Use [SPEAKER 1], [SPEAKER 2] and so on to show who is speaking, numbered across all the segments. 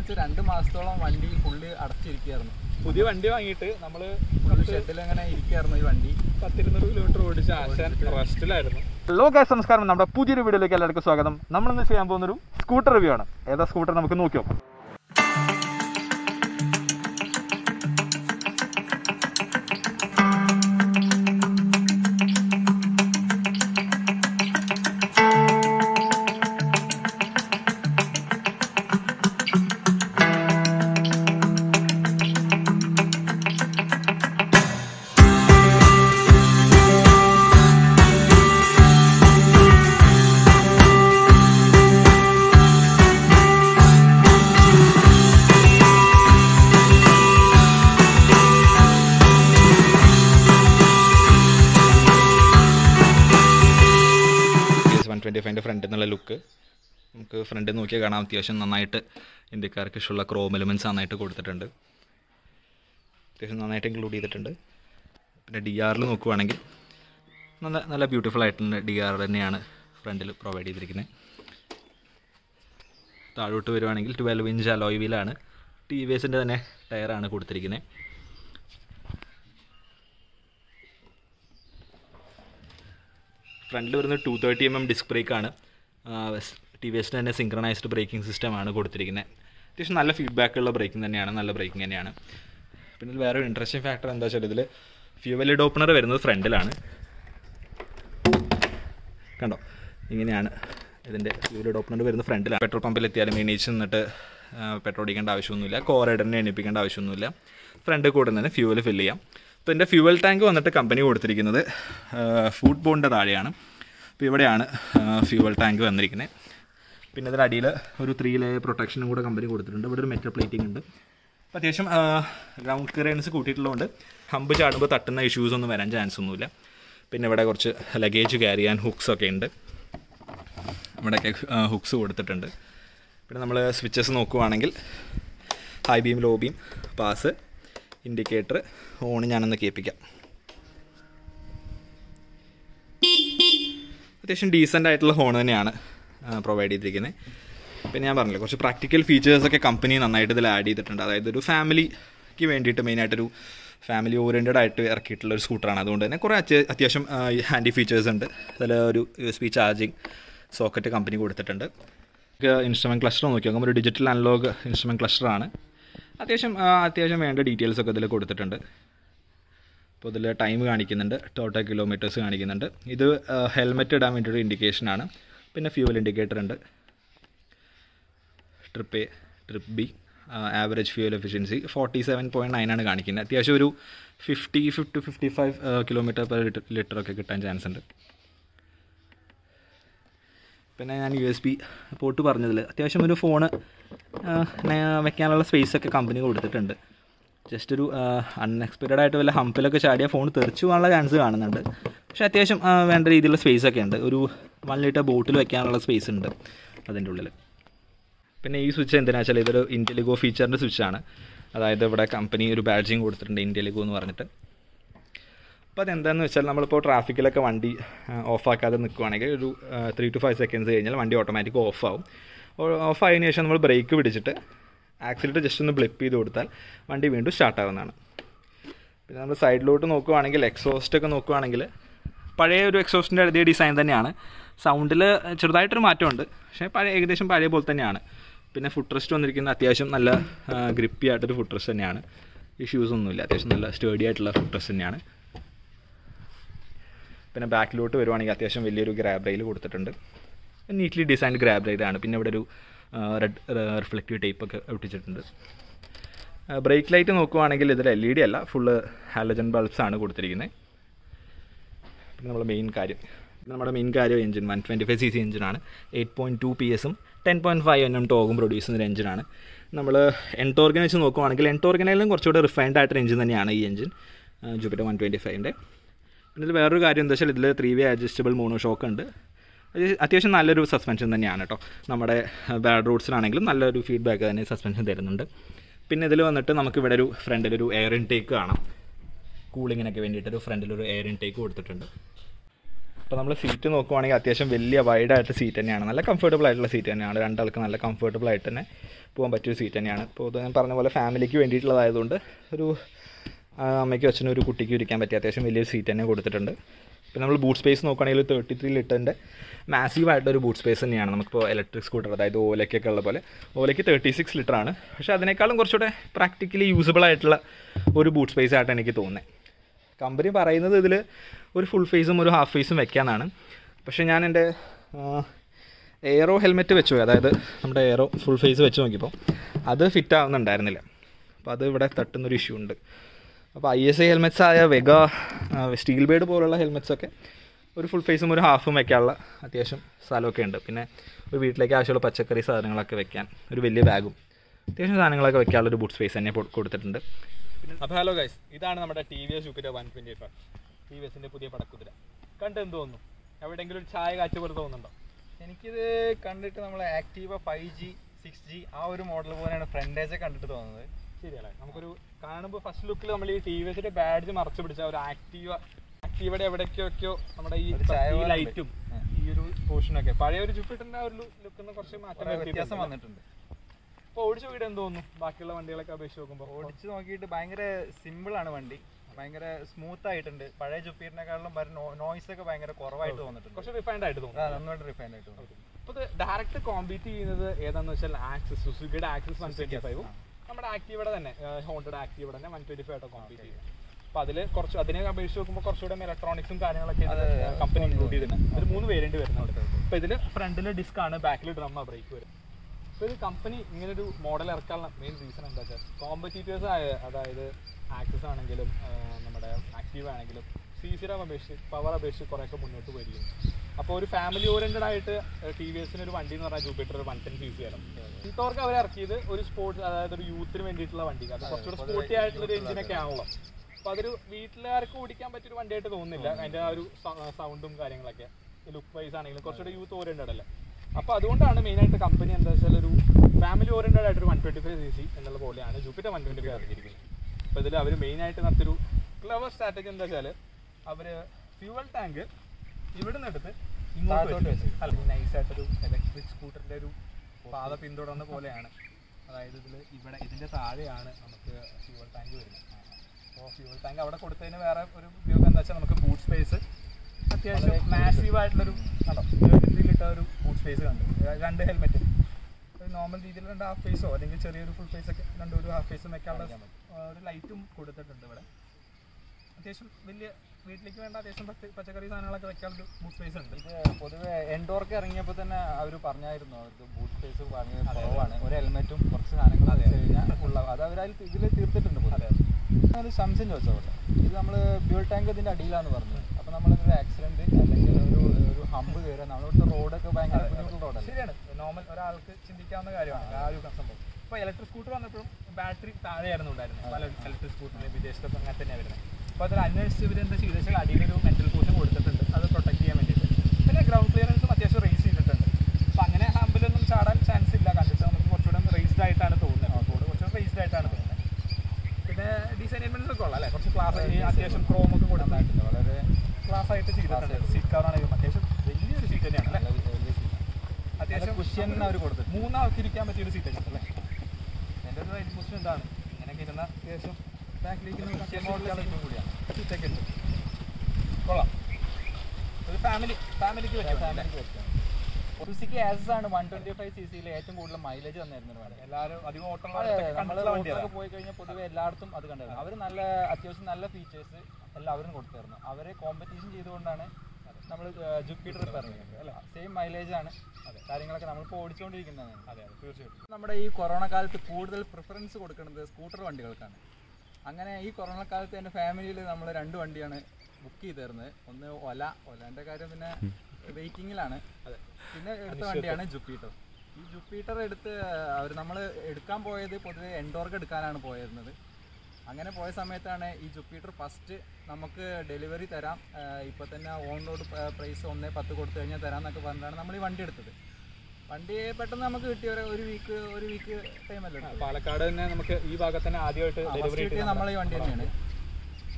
[SPEAKER 1] അടുത്ത് രണ്ട് മാസത്തോളം വണ്ടി ഫുള്ള് അടച്ചിരിക്കുകയായിരുന്നു
[SPEAKER 2] പുതിയ വണ്ടി വാങ്ങിയിട്ട് നമ്മൾ
[SPEAKER 1] ഫുള്ള് ഷെഡിൽ അങ്ങനെ ഇരിക്കുകയായിരുന്നു ഈ വണ്ടി
[SPEAKER 2] പത്തിരുന്നൂറ് കിലോമീറ്റർ ഓടിച്ച് ആശാൻ റെസ്റ്റിലായിരുന്നു
[SPEAKER 3] ഹലോ ഗൈസ് നമസ്കാരം നമ്മുടെ പുതിയൊരു വീഡിയോയിലേക്ക് എല്ലാവർക്കും സ്വാഗതം നമ്മളിന്ന് ചെയ്യാൻ പോകുന്നൊരു സ്കൂട്ടർ റിവ്യൂ ആണ് ഏതാ സ്കൂട്ടർ നമുക്ക് നോക്കി നോക്കാം
[SPEAKER 4] എസ് വൺ ട്വൻറ്റി ഫൈവിൻ്റെ ഫ്രണ്ടിൽ നിന്നുള്ള ലുക്ക് നമുക്ക് ഫ്രണ്ടിൽ നോക്കിയാൽ കാണാം അത്യാവശ്യം നന്നായിട്ട് ഇന്ത്യക്കാർക്ക് ഇഷ്ടമുള്ള ക്രോം എലിമെൻറ്റ്സ് നന്നായിട്ട് കൊടുത്തിട്ടുണ്ട് അത്യാവശ്യം നന്നായിട്ട് ഇൻക്ലൂഡ് ചെയ്തിട്ടുണ്ട് പിന്നെ ഡി ആറിൽ നോക്കുവാണെങ്കിൽ നല്ല നല്ല ബ്യൂട്ടിഫുൾ ആയിട്ടുള്ള ഡി ആർ തന്നെയാണ് ഫ്രണ്ടിൽ പ്രൊവൈഡ് ചെയ്തിരിക്കുന്നത് താഴോട്ട് വരുവാണെങ്കിൽ ട്വൽവ് ഇഞ്ച് അലോയ് വീലാണ് ടി വി എസിൻ്റെ തന്നെ ടയറാണ് കൊടുത്തിരിക്കുന്നത് ഫ്രണ്ടിൽ വരുന്നത് two thirty M M disc ബ്രേക്കാണ് ടി വി എസിന് തന്നെ സിങ്ക്രണൈസ്ഡ് ബ്രേക്കിംഗ് സിസ്റ്റമാണ് കൊടുത്തിരിക്കുന്നത് അത്യാവശ്യം നല്ല ഫീഡ്ബാക്ക് ഉള്ള ബ്രേക്കിംഗ് തന്നെയാണ് നല്ല ബ്രേക്കിംഗ് തന്നെയാണ് പിന്നെ ഇതിൽ വേറെ ഒരു ഇൻട്രസ്റ്റിംഗ് ഫാക്ടർ എന്താ വെച്ചാൽ ഇതിൽ ഫ്യൂവൽ ലിഡ് ഓപ്പണർ വരുന്നത് ഫ്രണ്ടിലാണ് കണ്ടോ ഇങ്ങനെയാണ് ഇതിൻ്റെ ഫ്യൂവൽ ലിഡ് ഓപ്പണർ വരുന്നത് ഫ്രണ്ടിലാണ് പെട്രോൾ പമ്പിൽ എത്തിയാലും എണീച്ച് നിന്നിട്ട് പെട്രോൾ അടിക്കേണ്ട ആവശ്യമൊന്നുമില്ല കോറൈഡറിനെ എണീപ്പിക്കേണ്ട ആവശ്യമൊന്നുമില്ല ഫ്രണ്ട് കൂടെ തന്നെ ഫ്യൂവൽ ഫില്ല് ചെയ്യാം അപ്പോൾ ഇതിൻ്റെ ഫ്യൂവൽ ടാങ്ക് വന്നിട്ട് കമ്പനി കൊടുത്തിരിക്കുന്നത് ഫുഡ് ബോണിൻ്റെ താഴെയാണ് അപ്പോൾ ഇവിടെയാണ് ഫ്യൂവൽ ടാങ്ക് വന്നിരിക്കുന്നത് പിന്നെ ഇതിൻ്റെ അടിയിൽ ഒരു ത്രീ ലെയർ പ്രൊട്ടക്ഷനും കൂടെ കമ്പനി കൊടുത്തിട്ടുണ്ട് ഇവിടെ ഒരു മെറ്റൽ പ്ലേറ്റിംഗ് ഉണ്ട് അപ്പോൾ അത്യാവശ്യം ഗ്രൗണ്ട് ക്ലിയറൻസ് കൂട്ടിയിട്ടുള്ളതുകൊണ്ട് ഹമ്പ് ചാടുമ്പോൾ തട്ടുന്ന ഇഷ്യൂസ് ഒന്നും വരാൻ ചാൻസ് ഒന്നുമില്ല പിന്നെ ഇവിടെ കുറച്ച് ലഗേജ് ക്യാരി ചെയ്യാൻ ഹുക്സ് ഒക്കെ ഉണ്ട് ഇവിടെയൊക്കെ ഹുക്സ് കൊടുത്തിട്ടുണ്ട് പിന്നെ നമ്മൾ സ്വിച്ചസ് നോക്കുവാണെങ്കിൽ high beam low beam pass indicator on ഞാനൊന്ന് കേൾപ്പിക്കാം അത്യാവശ്യം ഡീസൻ്റ് ആയിട്ടുള്ള ഹോൺ തന്നെയാണ് പ്രൊവൈഡ് ചെയ്തിരിക്കുന്നത് പിന്നെ ഞാൻ പറഞ്ഞില്ലേ കുറച്ച് പ്രാക്ടിക്കൽ ഫീച്ചേഴ്സൊക്കെ കമ്പനി നന്നായിട്ട് ഇതിൽ ആഡ് ചെയ്തിട്ടുണ്ട് അതായത് ഒരു ഫാമിലിക്ക് വേണ്ടിയിട്ട് മെയിനായിട്ടൊരു ഫാമിലി ഓറിയൻറ്റഡ് ആയിട്ട് ഇറക്കിയിട്ടുള്ള ഒരു സ്കൂട്ടറാണ് അതുകൊണ്ട് തന്നെ കുറേ അത്യ- അത്യാവശ്യം ഹാൻഡി ഫീച്ചേഴ്സ് ഉണ്ട് അതിൽ ഒരു U S P charging socket company കൊടുത്തിട്ടുണ്ട് ഇൻസ്ട്രുമെൻറ്റ് ക്ലസ്റ്റർ നോക്കി നോക്കുമ്പോൾ ഒരു ഡിജിറ്റൽ അനലോഗ് ഇൻസ്ട്രുമെൻറ്റ് ക്ലസ്റ്ററാണ് അത്യാവശ്യം ആ, അത്യാവശ്യം വേണ്ട ഡീറ്റെയിൽസ് ഒക്കെ ഇതിൽ കൊടുത്തിട്ടുണ്ട് അപ്പോൾ ഇതിൽ ടൈം കാണിക്കുന്നുണ്ട് ടോട്ടൽ കിലോമീറ്റേഴ്സ് കാണിക്കുന്നുണ്ട് ഇത് ഹെൽമെറ്റ് ഇടാൻ വേണ്ടിയൊരു ഇൻഡിക്കേഷനാണ് പിന്നെ ഫ്യൂവൽ ഇൻഡിക്കേറ്റർ ഉണ്ട് trip A trip B average fuel efficiency forty seven point nine ആണ് കാണിക്കുന്നത് അത്യാവശ്യം ഒരു fifty fifty fifty five kilometre per litre litre ഒക്കെ കിട്ടാൻ ചാൻസ് ഉണ്ട് പിന്നെ ഞാൻ യു എസ് ബി പോർട്ട് പറഞ്ഞതിൽ അത്യാവശ്യം ഒരു ഫോണ് വെക്കാനുള്ള സ്പേസ് ഒക്കെ കമ്പനി കൊടുത്തിട്ടുണ്ട് ജസ്റ്റ് ഒരു അൺഎക്സ്പെക്റ്റഡ് ആയിട്ട് വല്ല ഹമ്പിലൊക്കെ ചാടിയ ഫോൺ തെറിച്ചു പോകാനുള്ള ചാൻസ് കാണുന്നുണ്ട് പക്ഷേ അത്യാവശ്യം ആ, വേണ്ട രീതിയിലുള്ള സ്പേസ് ഒക്കെ ഉണ്ട് ഒരു വൺ ലിറ്റർ ബോട്ടിൽ വെക്കാനുള്ള സ്പേസ് ഉണ്ട് അതിൻ്റെ ഉള്ളിൽ പിന്നെ ഈ സ്വിച്ച് എന്തിനാ വെച്ചാൽ ഇതൊരു ഇൻറ്റലിഗോ ഫീച്ചറിൻ്റെ സ്വിച്ചാണ് അതായത് ഇവിടെ കമ്പനി ഒരു ബാഡ്ജിങ് കൊടുത്തിട്ടുണ്ട് ഇൻറ്റലിഗോ എന്ന് പറഞ്ഞിട്ട് അപ്പോൾ അതെന്താണെന്ന് വെച്ചാൽ നമ്മളിപ്പോൾ ട്രാഫിക്കിലൊക്കെ വണ്ടി ഓഫാക്കാതെ നിൽക്കുവാണെങ്കിൽ ഒരു ത്രീ ടു ഫൈവ് സെക്കൻഡ്സ് കഴിഞ്ഞാൽ വണ്ടി ഓട്ടോമാറ്റിക് ഓഫ് ആവും ഓഫ് ആയതിനു ശേഷം നമ്മൾ ബ്രേക്ക് പിടിച്ചിട്ട് ആക്സിലേറ്റർ ജസ്റ്റ് ഒന്ന് ബ്ലിപ്പ് ചെയ്ത് കൊടുത്താൽ വണ്ടി വീണ്ടും സ്റ്റാർട്ട് ആവുന്നതാണ് പിന്നെ നമ്മൾ സൈഡിലോട്ട് നോക്കുവാണെങ്കിൽ എക്സോസ്റ്റ് ഒക്കെ നോക്കുവാണെങ്കിൽ പഴയ ഒരു എക്സോസ്റ്റിൻ്റെ അതേ ഡിസൈൻ തന്നെയാണ് സൗണ്ടിൽ ചെറുതായിട്ടൊരു മാറ്റമുണ്ട് പക്ഷേ പഴയ ഏകദേശം പഴയ പോലെ തന്നെയാണ് പിന്നെ ഫുഡ് റെസ്റ്റ് വന്നിരിക്കുന്ന അത്യാവശ്യം നല്ല ഗ്രിപ്പി ആയിട്ടൊരു ഫുഡ് റെസ്റ്റ് തന്നെയാണ് ഇഷ്യൂസ് ഒന്നുമില്ല അത്യാവശ്യം നല്ല സ്റ്റേഡി ആയിട്ടുള്ള ഫുഡ് റെസ്റ്റ് തന്നെയാണ് പിന്നെ ബാക്കിലോട്ട് വരുവാണെങ്കിൽ അത്യാവശ്യം വലിയൊരു ഗ്രാബ് റെയിൽ കൊടുത്തിട്ടുണ്ട് നീറ്റ്ലി ഡിസൈൻഡ് ഗ്രാബ് റെയിലാണ് പിന്നെ ഇവിടെ ഒരു റെഡ് റിഫ്ലക്റ്റീവ് ടൈപ്പ് ഒക്കെ ഒട്ടിച്ചിട്ടുണ്ട് ബ്രേക്ക് ലൈറ്റ് നോക്കുവാണെങ്കിൽ ഇതിൽ എൽ ഇ ഡി അല്ല ഫുള്ള് ഹാലജൻ ബൾബ്സ് ആണ് കൊടുത്തിരിക്കുന്നത് പിന്നെ നമ്മുടെ മെയിൻ കാര്യം പിന്നെ നമ്മുടെ മെയിൻ കാര്യം engine one twenty five C C എഞ്ചിനാണ് എയ്റ്റ് പോയിൻറ്റ് ടു പി എസും ten point five N M ടോഗും പ്രൊഡ്യൂസ് ചെയ്യുന്ന ഒരു എഞ്ചിനാണ് നമ്മൾ എൻടോർഗനെ വെച്ച് നോക്കുവാണെങ്കിൽ എൻടോർഗനയിലും കുറച്ചുകൂടെ റിഫൈൻഡ് ആയിട്ടൊരു എഞ്ചിൻ തന്നെയാണ് ഈ എഞ്ചിൻ ജൂപ്പിറ്റർ വൺ ട്വൻറ്റി ഫൈവിൻ്റെ പിന്നെ ഇതിൽ വേറൊരു കാര്യം എന്താ വെച്ചാൽ ഇതിൽ three way adjustable mono shock ഉണ്ട് അത് അത്യാവശ്യം നല്ലൊരു സസ്പെൻഷൻ തന്നെയാണ് കേട്ടോ നമ്മുടെ ബാഡ് റൂട്ട്സിലാണെങ്കിലും നല്ലൊരു ഫീഡ്ബാക്ക് തന്നെ സസ്പെൻഷൻ തരുന്നുണ്ട് പിന്നെ ഇതിൽ വന്നിട്ട് നമുക്ക് ഇവിടെ ഒരു ഫ്രണ്ടിലൊരു എയർ ഇൻടേക്ക് കാണാം കൂളിങ്ങിനൊക്കെ വേണ്ടിയിട്ടൊരു ഫ്രണ്ടിലൊരു എയർ ഇൻടേക്ക് കൊടുത്തിട്ടുണ്ട് അപ്പോൾ നമ്മൾ സീറ്റ് നോക്കുവാണെങ്കിൽ അത്യാവശ്യം വലിയ വൈഡായിട്ട് സീറ്റ് തന്നെയാണ് നല്ല കംഫർട്ടബിൾ ആയിട്ടുള്ള സീറ്റ് തന്നെയാണ് രണ്ടാൾക്ക് നല്ല കംഫർട്ടബിൾ ആയിട്ട് തന്നെ പോകാൻ പറ്റിയ സീറ്റ് തന്നെയാണ് ഇപ്പോൾ ഇത് ഞാൻ പറഞ്ഞ പോലെ ഫാമിലിക്ക് വേണ്ടിയിട്ടുള്ളതായതുകൊണ്ട് ഒരു ആ, അമ്മയ്ക്കും അച്ഛനും ഒരു കുട്ടിക്ക് ഇരിക്കാൻ പറ്റിയ അത്യാവശ്യം വലിയൊരു സീറ്റ് തന്നെ കൊടുത്തിട്ടുണ്ട് പിന്നെ നമ്മൾ ബൂട്ട് സ്പേസ് നോക്കുകയാണെങ്കിൽ തേർട്ടി ത്രീ ലിറ്ററിൻ്റെ മാസീവ് ആയിട്ടൊരു ബൂട്ട് സ്പേസ് തന്നെയാണ് നമുക്കിപ്പോൾ ഇലക്ട്രിക് സ്കൂട്ടർ അതായത് ഓലയ്ക്കൊക്കെ ഉള്ള പോലെ ഓലയ്ക്ക് തേർട്ടി സിക്സ് ലിറ്റർ ആണ് പക്ഷേ അതിനേക്കാളും കുറച്ചുകൂടെ പ്രാക്ടിക്കലി യൂസബിൾ ആയിട്ടുള്ള ഒരു ബൂട്ട് സ്പേസ് ആയിട്ട് എനിക്ക് തോന്നുന്നത് കമ്പനി പറയുന്നത് ഇതിൽ ഒരു ഫുൾ ഫേസും ഒരു ഹാഫ് ഫേസും വെക്കാനാണ് പക്ഷേ ഞാൻ എൻ്റെ എയറോ ഹെൽമെറ്റ് വെച്ച് പോയി അതായത് നമ്മുടെ എയറോ ഫുൾ ഫേസ് വെച്ച് നോക്കിയപ്പോൾ അത് ഫിറ്റ് ആവുന്നുണ്ടായിരുന്നില്ല അപ്പോൾ അത് ഇവിടെ തട്ടുന്നൊരു ഇഷ്യൂ ഉണ്ട് അപ്പോൾ ഐ എസ് ഐ ഹെൽമെറ്റ്സ് ആയ വെഗ സ്റ്റീൽ ബേഡ് പോലുള്ള ഹെൽമെറ്റ്സ് ഒക്കെ ഒരു ഫുൾ ഫേസും ഒരു ഹാഫും വെക്കാനുള്ള അത്യാവശ്യം സ്ഥലമൊക്കെ ഉണ്ട് പിന്നെ ഒരു വീട്ടിലേക്ക് ആവശ്യമുള്ള പച്ചക്കറി സാധനങ്ങളൊക്കെ വെക്കാൻ ഒരു വലിയ ബാഗും അത്യാവശ്യം സാധനങ്ങളൊക്കെ വെക്കാനുള്ള ഒരു ബൂട്ട് സ്പേസ് തന്നെ പൊ- കൊടുത്തിട്ടുണ്ട്
[SPEAKER 2] അപ്പോൾ ഹലോ ഗൈസ് ഇതാണ് നമ്മുടെ T V S Jupiter one twenty five T V എസിൻ്റെ പുതിയ പടക്കുതിര കണ്ട് എന്ത് തോന്നുന്നു എവിടെയെങ്കിലും ഒരു ചായ കാച്ചു പോലെ തോന്നുന്നുണ്ടോ
[SPEAKER 1] എനിക്കിത് കണ്ടിട്ട് നമ്മൾ Activa five G six G ആ ഒരു മോഡൽ പോലെയാണ് ഫ്രണ്ടേജ് കണ്ടിട്ട് തോന്നുന്നത്
[SPEAKER 2] ശരിയല്ലേ നമുക്കൊരു കാണുമ്പോൾ ഫസ്റ്റ് ലുക്കിൽ നമ്മൾ ഈ ടി വി എസിന്റെ ബാഡ്ജ് മറച്ചു പിടിച്ച ഒരു ആക്റ്റീവ ആക്റ്റീവയുടെ എവിടേക്കൊക്കെയോ നമ്മുടെ ഈ
[SPEAKER 1] ഒരു ചായ
[SPEAKER 2] ഈ
[SPEAKER 1] പോലെ
[SPEAKER 2] ലൈറ്റും
[SPEAKER 1] ഉണ്ട്.
[SPEAKER 2] ഈ ഒരു പോർഷനൊക്കെ പഴയ ഒരു ജൂപ്പിറ്ററിന്റെ ആ ഒരു ലുക്കിൽ കുറച്ച് മാറ്റം
[SPEAKER 1] കുറേ വ്യത്യാസം
[SPEAKER 2] വരുത്തിയിട്ടുണ്ട്.
[SPEAKER 1] വന്നിട്ടുണ്ട്
[SPEAKER 2] അപ്പോൾ ഓടിച്ച വീട് എന്ത് തോന്നുന്നു ബാക്കിയുള്ള വണ്ടികളൊക്കെ അപേക്ഷിച്ച് നോക്കുമ്പോൾ
[SPEAKER 1] ഓടിച്ച് നോക്കിയിട്ട് ഭയങ്കര സിമ്പിൾ ആണ് വണ്ടി ഭയങ്കര സ്മൂത്ത് ആയിട്ടുണ്ട് പഴയ ജുപ്പീറിനെക്കാളും നോയ്സ് ഒക്കെ ഭയങ്കര കുറവായിട്ട് തോന്നിട്ടുണ്ട്
[SPEAKER 2] കുറച്ച് റിഫൈൻഡ് ആയിട്ട്
[SPEAKER 1] ആ,
[SPEAKER 2] തോന്നുന്നു
[SPEAKER 1] നന്നായിട്ട് റിഫൈൻ ആയിട്ട് തോന്നുന്നു
[SPEAKER 2] അപ്പോൾ ഡയറക്റ്റ് കോമ്പീറ്റ് ചെയ്യുന്നത് ഏതാന്ന് വെച്ചാൽ ആക്സസ് സുസുക്കിയുടെ ആക്സസ് വൺ ട്വന്റി ഫൈവും നമ്മുടെ ആക്റ്റീവയുടെ തന്നെ ഹോണ്ടഡ് ആക്റ്റീവയുടെ തന്നെ വൺ ട്വന്റി ഫൈവ് ആയിട്ട് കോമ്പീറ്റ് ചെയ്യുന്നത് അപ്പോൾ അതിൽ കുറച്ച് അതിനെ അപേക്ഷിച്ച് നോക്കുമ്പോൾ കുറച്ചുകൂടെ ഇലക്ട്രോണിക്സും കാര്യങ്ങളൊക്കെ കമ്പനി ഇൻക്ലൂഡ് ചെയ്തിട്ടുണ്ട് ഒരു മൂന്ന് വേരിയന്റ് വരുന്നുണ്ട് അപ്പോൾ ഇതിൽ ഫ്രണ്ടിൽ ഡിസ്ക് ആണ് ബാക്കിൽ ഡ്രമ്മ ബ്രേക്ക് വരും അപ്പോൾ ഇത് കമ്പനി ഇങ്ങനൊരു മോഡൽ ഇറക്കാനുള്ള മെയിൻ റീസൺ എന്താ വെച്ചാൽ കോമ്പറ്റീറ്റേഴ്സ് ആയ അതായത് ആക്സസ് ആണെങ്കിലും ആ, നമ്മുടെ ആക്റ്റീവ് ആണെങ്കിലും സി സിയുടെ അപേക്ഷിച്ച് പവർ അപേക്ഷിച്ച് കുറേയൊക്കെ മുന്നോട്ട് വരികയും അപ്പോൾ ഒരു ഫാമിലി ഓറിയന്റഡ് ആയിട്ട് ടി വി എസിന് ഒരു വണ്ടി എന്ന് പറഞ്ഞാൽ Jupiter one ten C C ആണ് ഇത്തവർക്ക് അവർ ഇറക്കിയത് ഒരു സ്പോർട്സ് അതായത് ഒരു യൂത്തിന് വേണ്ടിയിട്ടുള്ള വണ്ടി അത് കുറച്ചുകൂടെ സ്പോർട്ടി ആയിട്ടുള്ള ഒരു എഞ്ചിനൊക്കെ ആണല്ലോ അപ്പോൾ അതൊരു വീട്ടിലാർക്ക് ഓടിക്കാൻ പറ്റിയൊരു വണ്ടിയായിട്ട് തോന്നുന്നില്ല അതിൻ്റെ ആ ഒരു സൗണ്ടും കാര്യങ്ങളൊക്കെ ലുക്ക് വൈസ് ആണെങ്കിലും കുറച്ചുകൂടെ യൂത്ത് ഓറിയന്റഡ് അല്ലേ അപ്പോൾ അതുകൊണ്ടാണ് മെയിനായിട്ട് കമ്പനി എന്താ വെച്ചാൽ ഒരു ഫാമിലി ഓറിയന്റഡ് ആയിട്ട് ഒരു one twenty five C C എന്നുള്ള പോലെയാണ് ജൂപ്പിറ്റർ വൺ ട്വന്റി ഫൈവ് ഇറക്കിയിരിക്കുന്നത് അപ്പോൾ ഇതിൽ അവർ മെയിനായിട്ട് നടത്തിയൊരു ക്ലവർ സ്ട്രാറ്റജി എന്താ വെച്ചാൽ അവർ ഫ്യൂവൽ ടാങ്ക് ഇവിടെ നിന്ന് എടുത്ത് ഇങ്ങോട്ട്
[SPEAKER 1] താഴത്തോട്ട്
[SPEAKER 2] വെച്ച് അല്ല നൈസായിട്ടൊരു ഇലക്ട്രിക് സ്കൂട്ടറിൻ്റെ ഒരു പാത പിന്തുടർന്ന പോലെയാണ് അതായത് ഇതിൽ ഇവിടെ ഇതിൻ്റെ താഴെയാണ് നമുക്ക് ഫ്യൂവൽ ടാങ്ക് വരുന്നത് അപ്പോൾ ഫ്യൂവൽ ടാങ്ക് അവിടെ കൊടുത്തതിന് വേറെ ഒരു ഉപയോഗം എന്താ വെച്ചാൽ നമുക്ക് ബൂട്ട് സ്പേസ് അത്യാവശ്യം മാസീവ് ആയിട്ടുള്ളൊരു കണ്ടോ ഇതിലിട്ട ഒരു ബൂട്ട് സ്പേസ് കണ്ടു രണ്ട് ഹെൽമെറ്റ് നോർമൽ രീതിയിൽ രണ്ട് ഹാഫ് ഫേസോ അല്ലെങ്കിൽ ചെറിയൊരു ഫുൾ ഫേസ് ഒക്കെ രണ്ടും ഒരു ഹാഫ് ഫേസും വെക്കാനുള്ള ആ, ഒരു ലൈറ്റും കൊടുത്തിട്ടുണ്ട് ഇവിടെ അത്യാവശ്യം വലിയ വീട്ടിലേക്ക് വേണ്ട അത്യാവശ്യം പച്ച- പച്ചക്കറി സാധനങ്ങളൊക്കെ വെക്കാനൊരു ബൂട്ട് സ്പേസ് ഉണ്ട്
[SPEAKER 1] ഇത് പൊതുവെ എൻഡോർക്ക് ഇറങ്ങിയപ്പോൾ തന്നെ അവർ പറഞ്ഞായിരുന്നു അവർക്ക് ബൂട്ട് സ്പേസ് പറഞ്ഞത് കുറവാണ് ഒരു ഹെൽമെറ്റും കുറച്ച് സാധനങ്ങൾ വെച്ച് കഴിഞ്ഞാൽ ഉള്ള അത് അവർ അതിൽ ഇതിൽ തീർത്തിട്ടുണ്ട് പൊതുവെ. ഞാനൊരു സംശയം ചോദിച്ചോട്ടെ ഇത് നമ്മൾ ഫ്യൂൾ ടാങ്ക് ഇതിൻ്റെ അടിയിലാന്ന് പറഞ്ഞത് അപ്പോൾ നമ്മളൊരു ആക്സിഡന്റ് അല്ലെങ്കിൽ ഒരു ഒരു ഹമ്പ് കയറുക നമ്മളിവിടുത്തെ റോഡൊക്കെ ഭയങ്കര ബുദ്ധിമുട്ടുള്ള റോഡല്ലേ
[SPEAKER 2] ശരിയാണ് നോർമൽ ഒരാൾക്ക് ചിന്തിക്കാവുന്ന കാര്യമാണ് ആ ഒരു സംഭവം ഇപ്പോൾ ഇലക്ട്രിക് സ്കൂട്ടർ വന്നപ്പോഴും ബാറ്ററി താഴെയായിരുന്നു ഉണ്ടായിരുന്നത് പല ഇലക്ട്രിക് സ്കൂട്ടറിന് വിദേശത്തൊക്കെ അങ്ങനെ തന്നെയാണ് വരുന്നത് അപ്പോൾ അതിൽ അന്വേഷിച്ച് ഇവർ എന്താ ചെയ്തെന്ന് വെച്ചാൽ അടിയിലൊരു മെറ്റൽ പോർഷൻ കൊടുത്തിട്ടുണ്ട് അത് പ്രൊട്ടക്ട് ചെയ്യാൻ വേണ്ടിയിട്ട് പിന്നെ ഗ്രൗണ്ട് ക്ലിയറൻസും അത്യാവശ്യം റേസ് ചെയ്തിട്ടുണ്ട് അപ്പോൾ അങ്ങനെ ഹാമ്പിലൊന്നും ചാടാൻ ചാൻസ് ഇല്ല കണ്ടിട്ട് നമുക്ക് കുറച്ചുകൂടെ റേസ്ഡ് ആയിട്ടാണ് തോന്നുന്നത് റോഡ് കുറച്ചുകൂടെ റേസ്ഡ് ആയിട്ടാണ് തോന്നുന്നത് പിന്നെ ഡിസൈൻ എലിമെന്റ്സ് ഒക്കെ ഉള്ള അല്ലേ കുറച്ച് ക്ലാസ് അത്യാവശ്യം ക്രോം ഒക്കെ കൊടുത്തിട്ടുണ്ട്
[SPEAKER 1] വളരെ
[SPEAKER 2] ക്ലാസ് ആയിട്ട് ചെയ്തിട്ടുണ്ട് സീറ്റ് കവർ ആണെങ്കിലും അത്യാവശ്യം വലിയൊരു സീറ്റ് തന്നെയാണ് അല്ലേ അത്യാവശ്യം
[SPEAKER 1] കുഷ്യൻ അവർ കൊടുത്തിട്ടുണ്ട്
[SPEAKER 2] മൂന്നാൾക്ക് ഇരിക്കാൻ പറ്റിയ ഒരു സീറ്റ് അല്ലേ എൻ്റെ ഒരു റൈറ്റ് പൊസിഷൻ എന്താണ് ഇങ്ങനെയൊക്കെ ഇരുന്ന അത്യാവശ്യം ബാക്കിലേക്ക്
[SPEAKER 1] കൂടിയാണ്
[SPEAKER 2] സീറ്റൊക്കെ ഉണ്ട് കൊള്ളാം ഒരു ഫാമിലി ഫാമിലിക്ക് പറ്റിയ
[SPEAKER 1] ഫാമിലിക്ക് പറ്റും സുസുക്കി ആസസ് ആണ് വൺ ട്വന്റി ഫൈവ് സി സിയിൽ ഏറ്റവും കൂടുതൽ മൈലേജ് തന്നിരുന്നത് വണ്ടി
[SPEAKER 2] എല്ലാവരും അധികം ഓട്ടം
[SPEAKER 1] നമ്മൾ റോഡിലൊക്കെ പോയി കഴിഞ്ഞാൽ പൊതുവെ എല്ലായിടത്തും അത് കണ്ടായിരുന്നു അവർ നല്ല അത്യാവശ്യം നല്ല ഫീച്ചേഴ്സ് എല്ലാവരും കൊടുത്തായിരുന്നു അവരെ കോമ്പറ്റീഷൻ ചെയ്തുകൊണ്ടാണ് നമ്മൾ ജുപ്പിറ്റർ ഇപ്പം ഇറങ്ങിയത് അല്ല സെയിം മൈലേജ് ആണ് കാര്യങ്ങളൊക്കെ നമ്മളിപ്പോൾ ഓടിച്ചുകൊണ്ടിരിക്കുന്നതാണ്
[SPEAKER 2] അതെ അതെ തീർച്ചയായിട്ടും
[SPEAKER 1] നമ്മുടെ ഈ കൊറോണ കാലത്ത് കൂടുതൽ പ്രിഫറൻസ് കൊടുക്കുന്നത് സ്കൂട്ടർ വണ്ടികൾക്കാണ് അങ്ങനെ ഈ കൊറോണ കാലത്ത് എൻ്റെ ഫാമിലിയിൽ നമ്മൾ രണ്ട് വണ്ടിയാണ് ബുക്ക് ചെയ്തിരുന്നത് ഒന്ന് ഒല ഒലാൻ്റെ കാര്യം പിന്നെ വെയിറ്റിങ്ങിലാണ് പിന്നെ എടുത്ത വണ്ടിയാണ് ജുപ്പീറ്റർ ഈ ജുപ്പീറ്റർ എടുത്ത് അവർ നമ്മൾ എടുക്കാൻ പോയത് പൊതുവെ എൻഡോർക്ക് എടുക്കാനാണ് പോയിരുന്നത് അങ്ങനെ പോയ സമയത്താണ് ഈ ജുപ്പീറ്റർ ഫസ്റ്റ് നമുക്ക് ഡെലിവറി തരാം ഇപ്പോൾ തന്നെ ഓൺ റോഡ് പ്രൈസ് ഒന്നേ പത്ത് കൊടുത്തു കഴിഞ്ഞാൽ തരാം എന്നൊക്കെ പറഞ്ഞിട്ടാണ് നമ്മൾ ഈ വണ്ടി എടുത്തത് വണ്ടി പെട്ടെന്ന് നമുക്ക് കിട്ടിയ ഒരു- ഒരു വീക്ക് ഒരു വീക്ക് ടൈമല്ലേ
[SPEAKER 2] പാലക്കാട് തന്നെ നമുക്ക് ഈ ഭാഗത്ത് തന്നെ ആദ്യമായിട്ട് ഡെലിവറി
[SPEAKER 1] കിട്ടിയത് നമ്മൾ ഈ വണ്ടി തന്നെയാണ്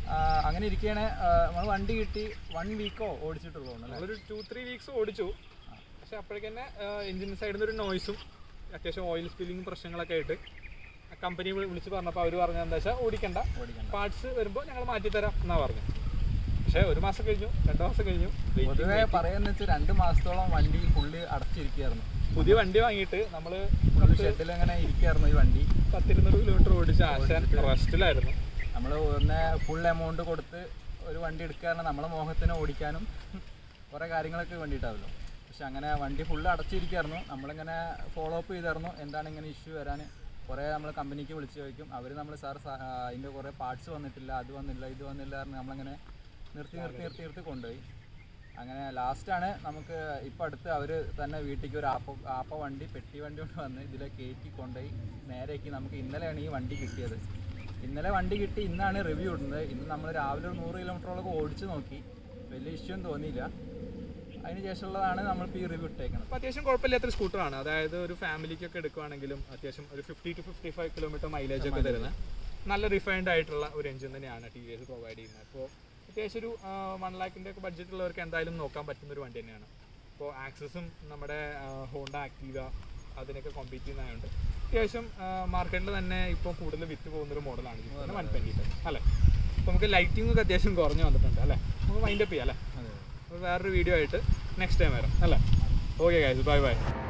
[SPEAKER 1] അങ്ങനെ ഇരിക്കുകയാണ് നമ്മൾ വണ്ടി കിട്ടി വൺ വീക്കോ ഓടിച്ചിട്ടുള്ളൂ അല്ലേ
[SPEAKER 2] നമ്മളൊരു ടു ത്രീ വീക്സ് ഓടിച്ചു പക്ഷെ അപ്പോഴേക്ക് തന്നെ എഞ്ചിൻ സൈഡിൽ നിന്ന് ഒരു നോയ്സും അത്യാവശ്യം ഓയിൽ സ്പില്ലിങ് പ്രശ്നങ്ങളൊക്കെ ആയിട്ട് കമ്പനി വിളിച്ച് പറഞ്ഞപ്പോൾ അവർ പറഞ്ഞത് എന്താ വെച്ചാൽ ഓടിക്കണ്ട
[SPEAKER 1] ഓടിക്കണ്ട
[SPEAKER 2] പാർട്സ് വരുമ്പോൾ ഞങ്ങൾ മാറ്റി തരാം എന്നാ പറഞ്ഞു പക്ഷേ ഒരു മാസം കഴിഞ്ഞു രണ്ട് മാസം കഴിഞ്ഞു waiting,
[SPEAKER 1] പൊതുവെ
[SPEAKER 2] waiting.
[SPEAKER 1] പറയാന്ന് വെച്ചാൽ രണ്ട് മാസത്തോളം വണ്ടി ഫുള്ള് അടച്ചിരിക്കുകയായിരുന്നു
[SPEAKER 2] പുതിയ വണ്ടി വാങ്ങിയിട്ട് നമ്മൾ
[SPEAKER 1] ഫുള്ള് ഷെഡിൽ അങ്ങനെ ഇരിക്കുകയായിരുന്നു ഈ വണ്ടി
[SPEAKER 2] പത്തിരുന്നൂറ് കിലോമീറ്റർ ഓടിച്ച് ആശാൻ റെസ്റ്റിലായിരുന്നു
[SPEAKER 1] നമ്മൾ ഒന്ന് ഫുൾ എമൗണ്ട് കൊടുത്ത് ഒരു വണ്ടി എടുക്കാറുണ്ട് നമ്മളെ മോഹത്തിന് ഓടിക്കാനും കുറേ കാര്യങ്ങളൊക്കെ വേണ്ടിയിട്ടാവല്ലോ പക്ഷെ അങ്ങനെ വണ്ടി ഫുള്ള് അടച്ചിരിക്കുകയായിരുന്നു നമ്മളിങ്ങനെ ഫോളോ അപ്പ് ചെയ്തായിരുന്നു എന്താണ് ഇങ്ങനെ ഇഷ്യൂ വരാൻ കുറേ നമ്മൾ കമ്പനിക്ക് വിളിച്ച് ചോദിക്കും അവർ നമ്മൾ സാർ അതിൻ്റെ കുറേ പാർട്സ് വന്നിട്ടില്ല അത് വന്നില്ല ഇത് വന്നില്ല പറഞ്ഞ് നമ്മളങ്ങനെ നിർത്തി നിർത്തി നിർത്തി നിർത്തി കൊണ്ടുപോയി അങ്ങനെ ലാസ്റ്റാണ് നമുക്ക് ഇപ്പം അടുത്ത് അവർ തന്നെ വീട്ടിലേക്ക് ഒരു ആപ്പ ആപ്പ വണ്ടി പെട്ടി വണ്ടി കൊണ്ട് വന്ന് ഇതിലെ കയറ്റി കൊണ്ടുപോയി നേരേക്ക് നമുക്ക് ഇന്നലെയാണ് ഈ വണ്ടി കിട്ടിയത് ഇന്നലെ വണ്ടി കിട്ടി ഇന്നാണ് റിവ്യൂ ഇടുന്നത് ഇന്ന് നമ്മൾ രാവിലെ ഒരു നൂറ് കിലോമീറ്ററോളൊക്കെ ഓടിച്ച് നോക്കി വലിയ ഇഷ്യൂ ഒന്നും തോന്നിയില്ല അതിന് ശേഷമുള്ളതാണ് നമ്മളിപ്പോൾ ഈ റിവ്യൂ ഇട്ടേക്കുന്നത്
[SPEAKER 2] അപ്പോൾ അത്യാവശ്യം കുഴപ്പമില്ലാത്തൊരു സ്കൂട്ടറാണ് അതായത് ഒരു ഫാമിലിക്കൊക്കെ എടുക്കുവാണെങ്കിലും അത്യാവശ്യം ഒരു fifty to fifty five kilometre mileage ഒക്കെ തരുന്ന നല്ല റിഫൈൻഡ് ആയിട്ടുള്ള ഒരു എഞ്ചിൻ തന്നെയാണ് ടി വി എസ് പ്രൊവൈഡ് ചെയ്യുന്നത് അപ്പോൾ അത്യാവശ്യം ഒരു വൺ ലാക്കിൻ്റെ ഒക്കെ ബഡ്ജറ്റ് ഉള്ളവർക്ക് എന്തായാലും നോക്കാൻ പറ്റുന്ന ഒരു വണ്ടി തന്നെയാണ് ഇപ്പോൾ ആക്സസും നമ്മുടെ ഹോണ്ട ആക്റ്റീവ അതിനൊക്കെ കോമ്പീറ്റ് ചെയ്യുന്നതായതുകൊണ്ട് അത്യാവശ്യം മാർക്കറ്റിൽ തന്നെ ഇപ്പോൾ കൂടുതൽ വിറ്റ് പോകുന്നൊരു മോഡലാണ് വൺ ട്വൻറ്റി അല്ലേ അപ്പോൾ നമുക്ക് ലൈറ്റിംഗ് ഒക്കെ അത്യാവശ്യം കുറഞ്ഞു വന്നിട്ടുണ്ട് അല്ലേ നമുക്ക് മൈൻഡപ്പ് ചെയ്യാം അല്ലേ
[SPEAKER 1] അതെ
[SPEAKER 2] അപ്പോൾ വേറൊരു വീഡിയോ ആയിട്ട് നെക്സ്റ്റ് ടൈം വരാം അല്ലേ ഓക്കെ ഗൈസ് ബൈ ബൈ